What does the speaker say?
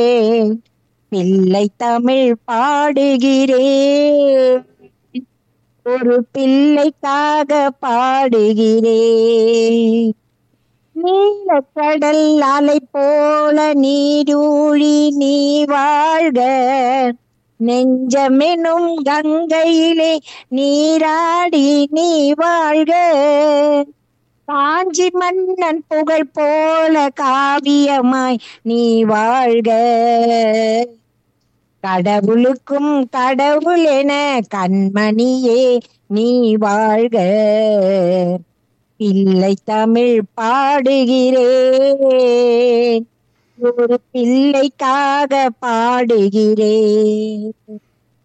பிள்ளை தமிழ் பாடுகிறேன் ஒரு பிள்ளைக்காக பாடுகிறேன் நீலக்கடல் அலை போல நீரூழி நீ வாழ்க நெஞ்சமெனும் கங்கையிலே நீராடி நீ வாழ்க காஞ்சி மன்னன் புகழ் போல காவியமாய் நீ வாழ்க கடவுளுக்கும் கடவுள் என கண்மணியே நீ வாழ்க பிள்ளை தமிழ் பாடுகிறேன் ஒரு பிள்ளைக்காக பாடுகிறேன்